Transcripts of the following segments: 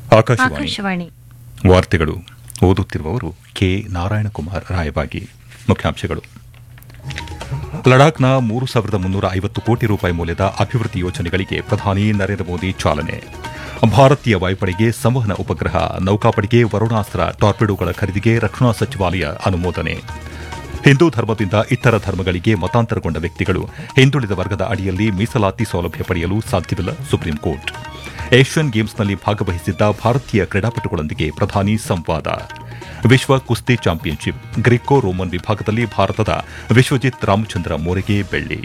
ಆಕಾಶವಾಣಿ ಆಕಾಶವಾಣಿ ವಾರ್ತೆಗಳು ಓದುತ್ತಿರುವವರು ಕೆ ನಾರಾಯಣಕುಮಾರ್ ರಾಯಬಾಗಿ ಮುಖ್ಯಾಂಶಗಳು ಲಡಾಖ್ನ ಮೂರು ಸಾವಿರದ ಮುನ್ನೂರ ಐವತ್ತು ಕೋಟಿ ರೂಪಾಯಿ ಮೌಲ್ಯದ ಅಭಿವೃದ್ಧಿ ಯೋಜನೆಗಳಿಗೆ ಪ್ರಧಾನಿ ನರೇಂದ್ರ ಮೋದಿ ಚಾಲನೆ ಭಾರತೀಯ ವಾಯುಪಡೆಗೆ ಸಂವಹನ ಉಪಗ್ರಹ ನೌಕಾಪಡೆಗೆ ವರುಣಾಸ್ತ್ರ ಟಾರ್ಪಿಡೋಗಳ ಖರೀದಿಗೆ ರಕ್ಷಣಾ ಸಚಿವಾಲಯ ಅನುಮೋದನೆ ಹಿಂದೂ ಧರ್ಮದಿಂದ ಇತರ ಧರ್ಮಗಳಿಗೆ ಮತಾಂತರಗೊಂಡ ವ್ಯಕ್ತಿಗಳು ಹಿಂದುಳಿದ ವರ್ಗದ ಅಡಿಯಲ್ಲಿ ಮೀಸಲಾತಿ ಸೌಲಭ್ಯ ಪಡೆಯಲು ಸಾಧ್ಯವಿಲ್ಲ ಸುಪ್ರೀಂ ಕೋರ್ಟ್ ಏಷ್ಯನ್ ಗೇಮ್ಸ್ನಲ್ಲಿ ಭಾಗವಹಿಸಿದ್ದ ಭಾರತೀಯ ಕ್ರೀಡಾಪಟುಗಳೊಂದಿಗೆ ಪ್ರಧಾನಿ ಸಂವಾದ ವಿಶ್ವ ಕುಸ್ತಿ ಚಾಂಪಿಯನ್ಶಿಪ್ ಗ್ರೀಕೋ ರೋಮನ್ ವಿಭಾಗದಲ್ಲಿ ಭಾರತದ ವಿಶ್ವಜಿತ್ ರಾಮಚಂದ್ರ ಮೋರೆಗೆ ಬೆಳ್ಳಿ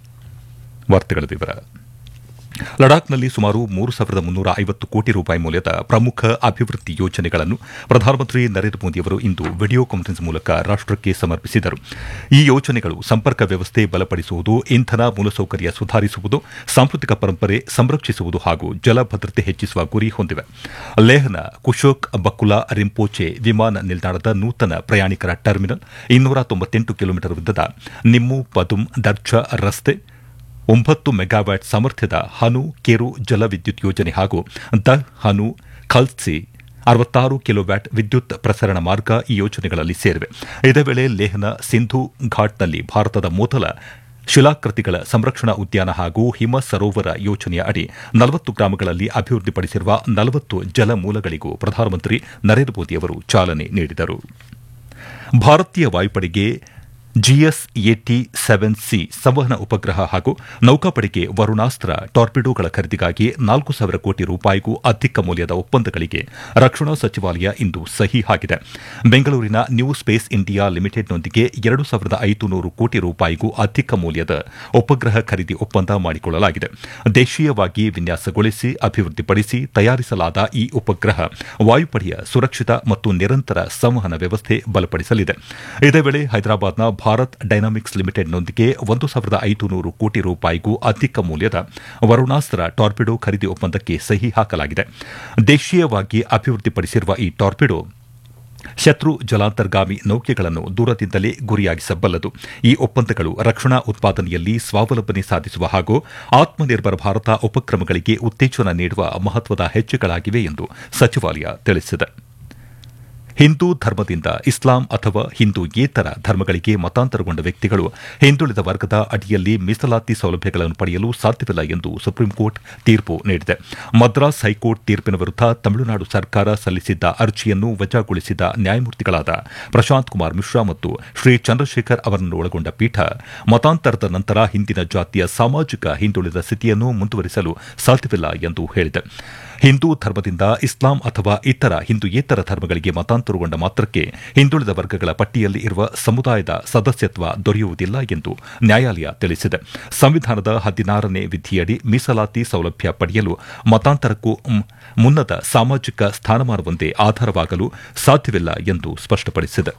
ವಾರ್ತೆಗಳ ವಿವರ ಲಡಾಖ್ನಲ್ಲಿ ಸುಮಾರು ಮೂರು ಸಾವಿರದ ಮುನ್ನೂರ ಐವತ್ತು ಕೋಟಿ ರೂಪಾಯಿ ಮೌಲ್ಯದ ಪ್ರಮುಖ ಅಭಿವೃದ್ಧಿ ಯೋಜನೆಗಳನ್ನು ಪ್ರಧಾನಮಂತ್ರಿ ನರೇಂದ್ರ ಮೋದಿಯವರು ಇಂದು ವಿಡಿಯೋ ಕಾನ್ಫರೆನ್ಸ್ ಮೂಲಕ ರಾಷ್ಟಕ್ಕೆ ಸಮರ್ಪಿಸಿದರು ಈ ಯೋಜನೆಗಳು ಸಂಪರ್ಕ ವ್ಯವಸ್ಥೆ ಬಲಪಡಿಸುವುದು ಇಂಧನ ಮೂಲಸೌಕರ್ಯ ಸುಧಾರಿಸುವುದು ಸಾಂಸ್ಕೃತಿಕ ಪರಂಪರೆ ಸಂರಕ್ಷಿಸುವುದು ಹಾಗೂ ಜಲ ಭದ್ರತೆ ಹೆಚ್ಚಿಸುವ ಗುರಿ ಹೊಂದಿವೆ ಲೇಹ್ನ ಕುಶೋಕ್ ಬಕುಲಾ ರಿಂಪೋಚೆ ವಿಮಾನ ನಿಲ್ದಾಣದ ನೂತನ ಪ್ರಯಾಣಿಕರ ಟರ್ಮಿನಲ್ ಇನ್ನೂರ ತೊಂಬತ್ತೆಂಟು ಕಿಲೋಮೀಟರ್ ಉದ್ದದ ನಿಮ್ಮು ಪದುಮ್ ದರ್ಜಾ ರಸ್ತೆ ಒಂಬತ್ತು ಮೆಗಾವ್ಯಾಟ್ ಸಾಮರ್ಥ್ಯದ ಹನು ಕೆರು ಜಲವಿದ್ಯುತ್ ಯೋಜನೆ ಹಾಗೂ ದ ಹನು ಖಲ್ಸಿ ಅರವತ್ತಾರು ಕಿಲೋವ್ಯಾಟ್ ವಿದ್ಯುತ್ ಪ್ರಸರಣ ಮಾರ್ಗ ಈ ಯೋಜನೆಗಳಲ್ಲಿ ಸೇರಿವೆ ಇದೇ ವೇಳೆ ಲೇಹ್ನ ಸಿಂಧು ಘಾಟ್ನಲ್ಲಿ ಭಾರತದ ಮೊದಲ ಶಿಲಾಕೃತಿಗಳ ಸಂರಕ್ಷಣಾ ಉದ್ಯಾನ ಹಾಗೂ ಹಿಮ ಸರೋವರ ಯೋಜನೆಯ ಅಡಿ ನಲವತ್ತು ಗ್ರಾಮಗಳಲ್ಲಿ ಅಭಿವೃದ್ಧಿಪಡಿಸಿರುವ ನಲವತ್ತು ಜಲಮೂಲಗಳಿಗೂ ಪ್ರಧಾನಮಂತ್ರಿ ನರೇಂದ್ರ ಮೋದಿ ಅವರು ಚಾಲನೆ ನೀಡಿದರು ಭಾರತೀಯ ವಾಯುಪಡೆಗೆ ಜಿಎಸ್ಎಟಿ ಸೆವೆನ್ ಸಿ ಸಂವಹನ ಉಪಗ್ರಹ ಹಾಗೂ ನೌಕಾಪಡೆಗೆ ವರುಣಾಸ್ತ್ರ ಟಾರ್ಪಿಡೋಗಳ ಖರೀದಿಗಾಗಿ ನಾಲ್ಕು ಸಾವಿರ ಕೋಟಿ ರೂಪಾಯಿಗೂ ಅಧಿಕ ಮೌಲ್ಯದ ಒಪ್ಪಂದಗಳಿಗೆ ರಕ್ಷಣಾ ಸಚಿವಾಲಯ ಇಂದು ಸಹಿ ಹಾಕಿದೆ ಬೆಂಗಳೂರಿನ ನ್ಯೂ ಸ್ಪೇಸ್ ಇಂಡಿಯಾ ಲಿಮಿಟೆಡ್ನೊಂದಿಗೆ ಎರಡು ಸಾವಿರದ ಐದುನೂರು ಕೋಟಿ ರೂಪಾಯಿಗೂ ಅಧಿಕ ಮೌಲ್ಯದ ಉಪಗ್ರಹ ಖರೀದಿ ಒಪ್ಪಂದ ಮಾಡಿಕೊಳ್ಳಲಾಗಿದೆ ದೇಶೀಯವಾಗಿ ವಿನ್ಯಾಸಗೊಳಿಸಿ ಅಭಿವೃದ್ಧಿಪಡಿಸಿ ತಯಾರಿಸಲಾದ ಈ ಉಪಗ್ರಹ ವಾಯುಪಡೆಯ ಸುರಕ್ಷಿತ ಮತ್ತು ನಿರಂತರ ಸಂವಹನ ವ್ಯವಸ್ಥೆ ಬಲಪಡಿಸಲಿದೆ ಇದೇ ವೇಳೆ ಹೈದರಾಬಾದ್ನ ಭಾರತ್ ಡೈನಾಮಿಕ್ಸ್ ಲಿಮಿಟೆಡ್ನೊಂದಿಗೆ ಒಂದು ಸಾವಿರದ ಐದುನೂರು ಕೋಟಿ ರೂಪಾಯಿಗೂ ಅಧಿಕ ಮೌಲ್ಯದ ವರುಣಾಸ್ತ್ರ ಟಾರ್ಪಿಡೋ ಖರೀದಿ ಒಪ್ಪಂದಕ್ಕೆ ಸಹಿ ಹಾಕಲಾಗಿದೆ ದೇಶೀಯವಾಗಿ ಅಭಿವೃದ್ಧಿಪಡಿಸಿರುವ ಈ ಟಾರ್ಪಿಡೋ ಶತ್ರು ಜಲಾಂತರ್ಗಾಮಿ ನೌಕೆಗಳನ್ನು ದೂರದಿಂದಲೇ ಗುರಿಯಾಗಿಸಬಲ್ಲದು ಈ ಒಪ್ಪಂದಗಳು ರಕ್ಷಣಾ ಉತ್ಪಾದನೆಯಲ್ಲಿ ಸ್ವಾವಲಂಬನೆ ಸಾಧಿಸುವ ಹಾಗೂ ಆತ್ಮನಿರ್ಭರ ಭಾರತ ಉಪಕ್ರಮಗಳಿಗೆ ಉತ್ತೇಜನ ನೀಡುವ ಮಹತ್ವದ ಹೆಜ್ಜೆಗಳಾಗಿವೆ ಎಂದು ಸಚಿವಾಲಯ ತಿಳಿಸಿದೆ ಹಿಂದೂ ಧರ್ಮದಿಂದ ಇಸ್ಲಾಂ ಅಥವಾ ಹಿಂದೂಯೇತರ ಧರ್ಮಗಳಿಗೆ ಮತಾಂತರಗೊಂಡ ವ್ಯಕ್ತಿಗಳು ಹಿಂದುಳಿದ ವರ್ಗದ ಅಡಿಯಲ್ಲಿ ಮೀಸಲಾತಿ ಸೌಲಭ್ಯಗಳನ್ನು ಪಡೆಯಲು ಸಾಧ್ಯವಿಲ್ಲ ಎಂದು ಸುಪ್ರೀಂಕೋರ್ಟ್ ತೀರ್ಪು ನೀಡಿದೆ ಮದ್ರಾಸ್ ಹೈಕೋರ್ಟ್ ತೀರ್ಪಿನ ವಿರುದ್ದ ತಮಿಳುನಾಡು ಸರ್ಕಾರ ಸಲ್ಲಿಸಿದ್ದ ಅರ್ಜಿಯನ್ನು ವಜಾಗೊಳಿಸಿದ ನ್ಯಾಯಮೂರ್ತಿಗಳಾದ ಪ್ರಶಾಂತ್ ಕುಮಾರ್ ಮಿಶ್ರಾ ಮತ್ತು ಶ್ರೀ ಚಂದ್ರಶೇಖರ್ ಅವರನ್ನು ಒಳಗೊಂಡ ಪೀಠ ಮತಾಂತರದ ನಂತರ ಹಿಂದಿನ ಜಾತಿಯ ಸಾಮಾಜಿಕ ಹಿಂದುಳಿದ ಸ್ಥಿತಿಯನ್ನು ಮುಂದುವರಿಸಲು ಸಾಧ್ಯವಿಲ್ಲ ಎಂದು ಹೇಳಿದೆ ಹಿಂದೂ ಧರ್ಮದಿಂದ ಇಸ್ಲಾಂ ಅಥವಾ ಇತರ ಹಿಂದೂಯೇತರ ಧರ್ಮಗಳಿಗೆ ಮತಾಂತರಗೊಂಡ ಮಾತ್ರಕ್ಕೆ ಹಿಂದುಳಿದ ವರ್ಗಗಳ ಪಟ್ಟಿಯಲ್ಲಿ ಇರುವ ಸಮುದಾಯದ ಸದಸ್ಯತ್ವ ದೊರೆಯುವುದಿಲ್ಲ ಎಂದು ನ್ಯಾಯಾಲಯ ತಿಳಿಸಿದೆ ಸಂವಿಧಾನದ ಹದಿನಾರನೇ ವಿಧಿಯಡಿ ಮೀಸಲಾತಿ ಸೌಲಭ್ಯ ಪಡೆಯಲು ಮತಾಂತರಕ್ಕೂ ಮುನ್ನದ ಸಾಮಾಜಿಕ ಸ್ಥಾನಮಾನವೊಂದೇ ಆಧಾರವಾಗಲು ಸಾಧ್ಯವಿಲ್ಲ ಎಂದು ಸ್ಪಷ್ಟಪಡಿಸಿದೆ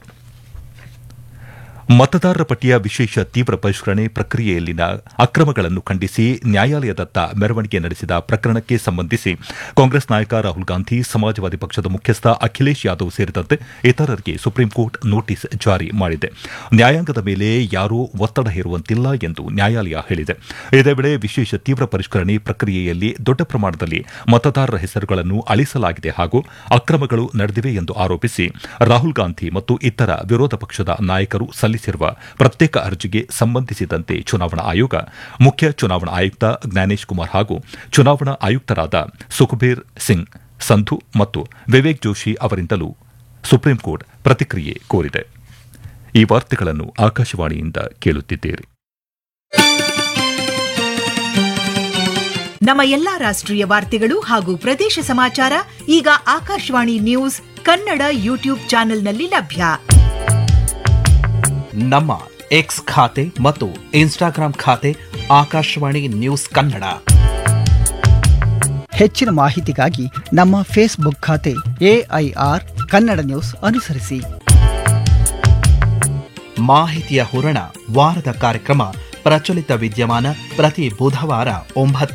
ಮತದಾರರ ಪಟ್ಟಿಯ ವಿಶೇಷ ತೀವ್ರ ಪರಿಷ್ಕರಣೆ ಪ್ರಕ್ರಿಯೆಯಲ್ಲಿನ ಅಕ್ರಮಗಳನ್ನು ಖಂಡಿಸಿ ನ್ಯಾಯಾಲಯದತ್ತ ಮೆರವಣಿಗೆ ನಡೆಸಿದ ಪ್ರಕರಣಕ್ಕೆ ಸಂಬಂಧಿಸಿ ಕಾಂಗ್ರೆಸ್ ನಾಯಕ ರಾಹುಲ್ ಗಾಂಧಿ ಸಮಾಜವಾದಿ ಪಕ್ಷದ ಮುಖ್ಯಸ್ಥ ಅಖಿಲೇಶ್ ಯಾದವ್ ಸೇರಿದಂತೆ ಇತರರಿಗೆ ಸುಪ್ರೀಂಕೋರ್ಟ್ ನೋಟಿಸ್ ಜಾರಿ ಮಾಡಿದೆ ನ್ಯಾಯಾಂಗದ ಮೇಲೆ ಯಾರೂ ಒತ್ತಡ ಹೇರುವಂತಿಲ್ಲ ಎಂದು ನ್ಯಾಯಾಲಯ ಹೇಳಿದೆ ಇದೇ ವೇಳೆ ವಿಶೇಷ ತೀವ್ರ ಪರಿಷ್ಕರಣೆ ಪ್ರಕ್ರಿಯೆಯಲ್ಲಿ ದೊಡ್ಡ ಪ್ರಮಾಣದಲ್ಲಿ ಮತದಾರರ ಹೆಸರುಗಳನ್ನು ಅಳಿಸಲಾಗಿದೆ ಹಾಗೂ ಅಕ್ರಮಗಳು ನಡೆದಿವೆ ಎಂದು ಆರೋಪಿಸಿ ರಾಹುಲ್ ಗಾಂಧಿ ಮತ್ತು ಇತರ ವಿರೋಧ ಪಕ್ಷದ ನಾಯಕರು ಸಲ್ಲಿಸಿರುವ ಪ್ರತ್ಯೇಕ ಅರ್ಜಿಗೆ ಸಂಬಂಧಿಸಿದಂತೆ ಚುನಾವಣಾ ಆಯೋಗ ಮುಖ್ಯ ಚುನಾವಣಾ ಆಯುಕ್ತ ಜ್ಞಾನೇಶ್ ಕುಮಾರ್ ಹಾಗೂ ಚುನಾವಣಾ ಆಯುಕ್ತರಾದ ಸುಖಬೀರ್ ಸಿಂಗ್ ಸಂಧು ಮತ್ತು ವಿವೇಕ್ ಜೋಶಿ ಅವರಿಂದಲೂ ಸುಪ್ರೀಂಕೋರ್ಟ್ ಪ್ರತಿಕ್ರಿಯೆ ಕೋರಿದೆ ಈ ವಾರ್ತೆಗಳನ್ನು ಆಕಾಶವಾಣಿಯಿಂದ ಕೇಳುತ್ತಿದ್ದೀರಿ ನಮ್ಮ ಎಲ್ಲಾ ರಾಷ್ಟ್ರೀಯ ವಾರ್ತೆಗಳು ಹಾಗೂ ಪ್ರದೇಶ ಸಮಾಚಾರ ಈಗ ಆಕಾಶವಾಣಿ ನ್ಯೂಸ್ ಕನ್ನಡ ಯೂಟ್ಯೂಬ್ ಚಾನೆಲ್ನಲ್ಲಿ ಲಭ್ಯ ನಮ್ಮ ಎಕ್ಸ್ ಖಾತೆ ಮತ್ತು ಇನ್ಸ್ಟಾಗ್ರಾಂ ಖಾತೆ ಆಕಾಶವಾಣಿ ನ್ಯೂಸ್ ಕನ್ನಡ ಹೆಚ್ಚಿನ ಮಾಹಿತಿಗಾಗಿ ನಮ್ಮ ಫೇಸ್ಬುಕ್ ಖಾತೆ ಎಐಆರ್ ಕನ್ನಡ ನ್ಯೂಸ್ ಅನುಸರಿಸಿ ಮಾಹಿತಿಯ ಹೂರಣ ವಾರದ ಕಾರ್ಯಕ್ರಮ ಪ್ರಚಲಿತ ವಿದ್ಯಮಾನ ಪ್ರತಿ ಬುಧವಾರ ಒಂಬತ್ತು